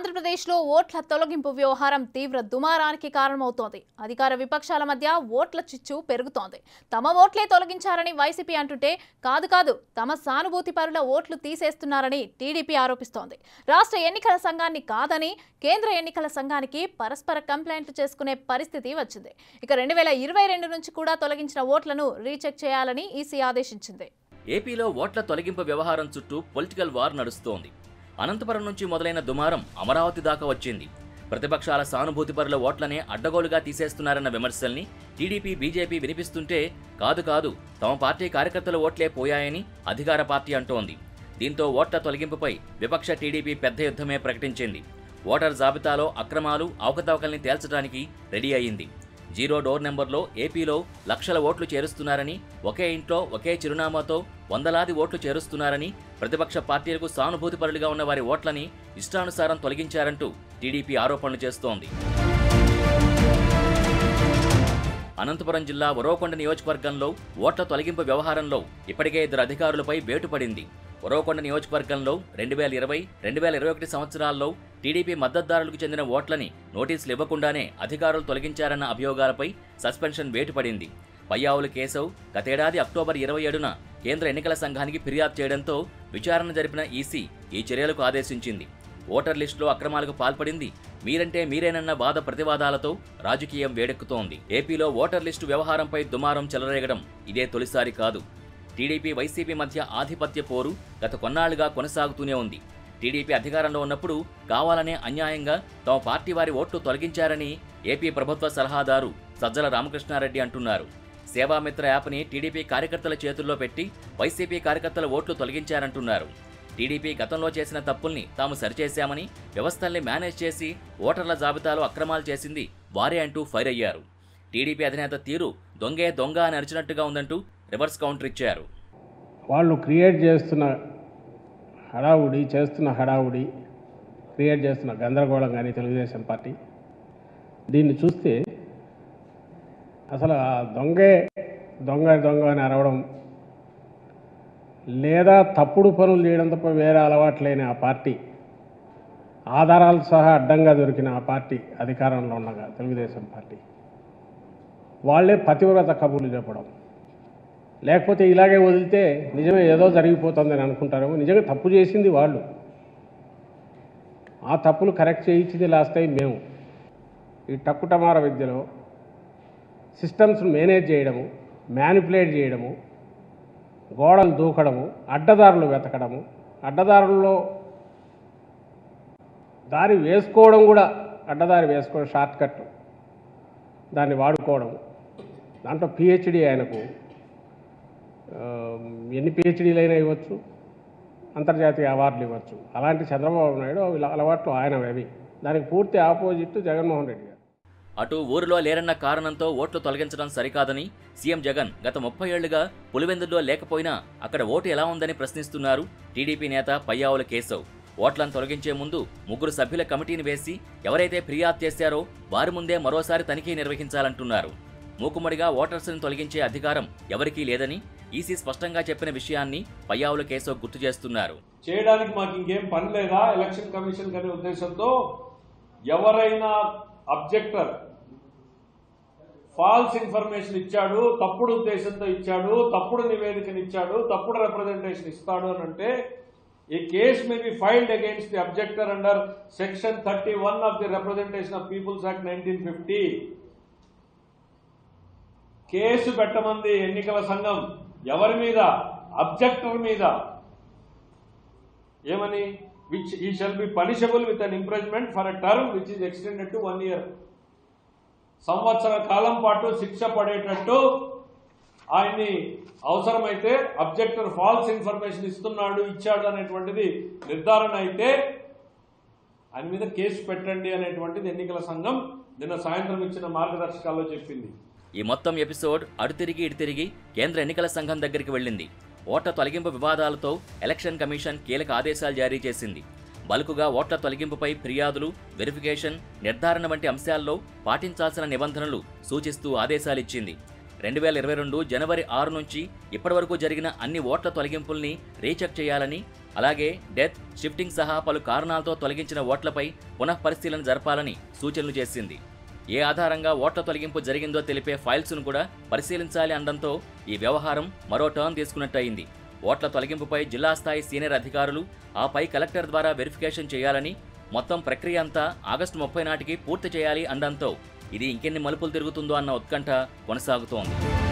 ఆంధ్రప్రదేశ్లో ఓట్ల తొలగింపు వ్యవహారం తీవ్ర దుమారానికి కారణమవుతోంది అధికార విపక్షాల మధ్య ఓట్ల చిచ్చు పెరుగుతోంది తమ ఓట్లే తొలగించారని వైసీపీ అంటుంటే కాదు కాదు తమ సానుభూతి పరుల ఓట్లు తీసేస్తున్నారని టీడీపీ ఆరోపిస్తోంది రాష్ట్ర ఎన్నికల సంఘాన్ని కాదని కేంద్ర ఎన్నికల సంఘానికి పరస్పర కంప్లైంట్లు చేసుకునే పరిస్థితి వచ్చింది ఇక రెండు వేల ఇరవై రెండు నుంచి కూడా తొలగించిన ఓట్లను రీచెక్ చేయాలని ఈసీ ఆదేశించింది ఏపీలో ఓట్ల తొలగింపు వ్యవహారం చుట్టూ పొలిటికల్ వార్ నడుస్తోంది అనంతపురం నుంచి మొదలైన దుమారం అమరావతి దాకా వచ్చింది ప్రతిపక్షాల సానుభూతిపరుల ఓట్లనే అడ్డగోలుగా తీసేస్తున్నారన్న విమర్శల్ని టీడీపీ బీజేపీ వినిపిస్తుంటే కాదు కాదు తమ పార్టీ కార్యకర్తల ఓట్లే పోయాయని అధికార పార్టీ అంటోంది దీంతో ఓట్ల తొలగింపుపై విపక్ష టీడీపీ పెద్ద యుద్ధమే ప్రకటించింది ఓటర్ జాబితాలో అక్రమాలు అవకతవకల్ని తేల్చడానికి రెడీ అయింది జీరో డోర్ నెంబర్లో ఏపీలో లక్షల ఓట్లు చేరుస్తున్నారని ఒకే ఇంట్లో ఒకే చిరునామాతో వందలాది ఓట్లు చేరుస్తున్నారని ప్రతిపక్ష పార్టీలకు సానుభూతిపరులుగా ఉన్న వారి ఓట్లని ఇష్టానుసారం తొలగించారంటూ టీడీపీ ఆరోపణలు చేస్తోంది అనంతపురం జిల్లా ఉరవకొండ నియోజకవర్గంలో ఓట్ల తొలగింపు వ్యవహారంలో ఇప్పటికే ఇద్దరు అధికారులపై వేటు పడింది ఉరవకొండ నియోజకవర్గంలో రెండు వేల ఇరవై రెండు వేల ఇరవై ఒకటి సంవత్సరాల్లో టీడీపీ మద్దతుదారులకు చెందిన ఓట్లని నోటీసులు ఇవ్వకుండానే అధికారులు తొలగించారన్న అభియోగాలపై సస్పెన్షన్ వేటు పడింది పయ్యావుల కేశవ్ గతేడాది అక్టోబర్ ఇరవై ఏడున కేంద్ర ఎన్నికల సంఘానికి ఫిర్యాదు చేయడంతో విచారణ జరిపిన ఈసీ ఈ చర్యలకు ఆదేశించింది ఓటర్ లిస్టులో అక్రమాలకు పాల్పడింది మీరంటే మీరేనన్న వాద ప్రతివాదాలతో రాజకీయం వేడెక్కుతోంది ఏపీలో ఓటర్ లిస్టు వ్యవహారంపై దుమారం చెలరేగడం ఇదే తొలిసారి కాదు టీడీపీ వైసీపీ మధ్య ఆధిపత్య పోరు గత కొన్నాళ్లుగా కొనసాగుతూనే ఉంది టీడీపీ అధికారంలో ఉన్నప్పుడు కావాలనే అన్యాయంగా తమ పార్టీ వారి ఓట్లు తొలగించారని ఏపీ ప్రభుత్వ సలహాదారు సజ్జల రామకృష్ణారెడ్డి అంటున్నారు సేవామిత్ర యాప్ని టీడీపీ కార్యకర్తల చేతుల్లో పెట్టి వైసీపీ కార్యకర్తల ఓట్లు తొలగించారంటున్నారు టీడీపీ గతంలో చేసిన తప్పుల్ని తాము సరిచేశామని వ్యవస్థల్ని మేనేజ్ చేసి ఓటర్ల జాబితాలో అక్రమాలు చేసింది వారే అంటూ ఫైర్ అయ్యారు టీడీపీ అధినేత తీరు దొంగే దొంగ అని అరిచినట్టుగా ఉందంటూ రివర్స్ కౌంటర్ ఇచ్చారు వాళ్ళు క్రియేట్ చేస్తున్న హడావుడి చేస్తున్న హడావుడి క్రియేట్ చేస్తున్న గందరగోళం కానీ తెలుగుదేశం పార్టీ దీన్ని చూస్తే అసలు ఆ దొంగే దొంగ దొంగ అని అరవడం లేదా తప్పుడు పనులు చేయడం తప్ప వేరే అలవాటు లేని ఆ పార్టీ ఆధారాలు సహా అడ్డంగా దొరికిన ఆ పార్టీ అధికారంలో ఉండగా తెలుగుదేశం పార్టీ వాళ్ళే పతివ్రత కబుర్లు చెప్పడం లేకపోతే ఇలాగే వదిలితే నిజమే ఏదో జరిగిపోతుందని అనుకుంటారేమో నిజంగా తప్పు చేసింది వాళ్ళు ఆ తప్పులు కరెక్ట్ చేయించింది లాస్ట్ టైం మేము ఈ టక్కుటమార విద్యలో సిస్టమ్స్ మేనేజ్ చేయడము మ్యానిపులేట్ చేయడము గోడలు దూకడము అడ్డదారులు వెతకడము అడ్డదారుల్లో దారి వేసుకోవడం కూడా అడ్డదారి వేసుకోవడం షార్ట్ కట్ దాన్ని వాడుకోవడం దాంట్లో పిహెచ్డి ఆయనకు ఆ, ఎన్ని పిహెచ్డీలు అయినా ఇవ్వచ్చు అంతర్జాతీయ అవార్డులు ఇవ్వచ్చు అలాంటి చంద్రబాబు నాయుడు ఇలా అలవాట్లు ఆయన అవి దానికి పూర్తి ఆపోజిట్ జగన్మోహన్ రెడ్డి గారు అటు ఊరిలో లేరన్న కారణంతో ఓట్లు తొలగించడం సరికాదని సీఎం జగన్ గత ముప్పై ఏళ్లుగా పులివెందుల్లో లేకపోయినా అక్కడ ఓటు ఎలా ఉందని ప్రశ్నిస్తున్నారు టీడీపీ నేత పయ్యావుల కేశవ్ ఓట్లను తొలగించే ముందు ముగ్గురు సభ్యుల కమిటీని వేసి ఎవరైతే ఫిర్యాదు చేశారో వారి ముందే మరోసారి తనిఖీ నిర్వహించాలంటున్నారు మూకుమ్మడిగా ఓటర్స్ని తొలగించే అధికారం ఎవరికీ లేదని ఈసీ స్పష్టంగా చెప్పిన విషయాన్ని పయ్యావుల కేశవ్ గుర్తు చేస్తున్నారు చేయడానికి మాకు ఇంకేం పని లేదా ఎలక్షన్ కమిషన్ అనే ఉద్దేశంతో ఎవరైనా అబ్జెక్టర్ ఫాల్స్ ఇన్ఫర్మేషన్ ఇచ్చాడు తప్పుడు ఉద్దేశంతో ఇచ్చాడు తప్పుడు నివేదికను ఇచ్చాడు తప్పుడు రిప్రజెంటేషన్ ఇస్తాడు అని అంటే a case may be filed against the objector under section thirty one of the representation of peoples act nineteen fifty case పెట్టమంది ఎన్నికల సంఘం ఎవరి మీద అబ్జెక్టర్ మీద ఏమని which he shall be punishable with an imprisonment for a term which is extended to one year సంవత్సర కాలం పాటు శిక్ష పడేటట్టు ఆయన్ని అవసరమైతే అబ్జెక్టర్ ఫాల్స్ ఇన్ఫర్మేషన్ ఇస్తున్నాడు ఇచ్చాడు అనేటువంటిది నిర్ధారణ అయితే ఆయన మీద కేసు పెట్టండి అనేటువంటిది ఎన్నికల సంఘం నిన్న సాయంత్రం ఇచ్చిన మార్గదర్శకాల్లో చెప్పింది ఈ మొత్తం ఎపిసోడ్ అటు తిరిగి ఇటు తిరిగి కేంద్ర ఎన్నికల సంఘం దగ్గరికి వెళ్ళింది ఓట్ల తొలగింపు వివాదాలతో ఎలక్షన్ కమిషన్ కీలక ఆదేశాలు జారీ చేసింది బల్కుగా ఓట్ల తొలగింపుపై ఫిర్యాదులు వెరిఫికేషన్ నిర్ధారణ వంటి అంశాల్లో పాటించాల్సిన నిబంధనలు సూచిస్తూ ఆదేశాలిచ్చింది రెండు వేల ఇరవై రెండు జనవరి ఆరు నుంచి ఇప్పటివరకు జరిగిన అన్ని ఓట్ల తొలగింపుల్ని రీచెక్ చేయాలని అలాగే డెత్ షిఫ్టింగ్ సహా పలు కారణాలతో తొలగించిన ఓట్లపై పునఃపరిశీలన జరపాలని సూచనలు చేసింది ఏ ఆధారంగా ఓట్ల తొలగింపు జరిగిందో తెలిపే ఫైల్స్ను కూడా పరిశీలించాలి అనడంతో ఈ వ్యవహారం మరో టర్న్ తీసుకున్నట్టయింది ఓట్ల తొలగింపుపై జిల్లా స్థాయి సీనియర్ అధికారులు ఆపై కలెక్టర్ ద్వారా వెరిఫికేషన్ చేయాలని మొత్తం ప్రక్రియ అంతా ఆగస్టు ముప్పై నాటికి పూర్తి చేయాలి అనడంతో ఇది ఇంకెన్ని మలుపులు తిరుగుతుందో అన్న ఉత్కంఠ కొనసాగుతోంది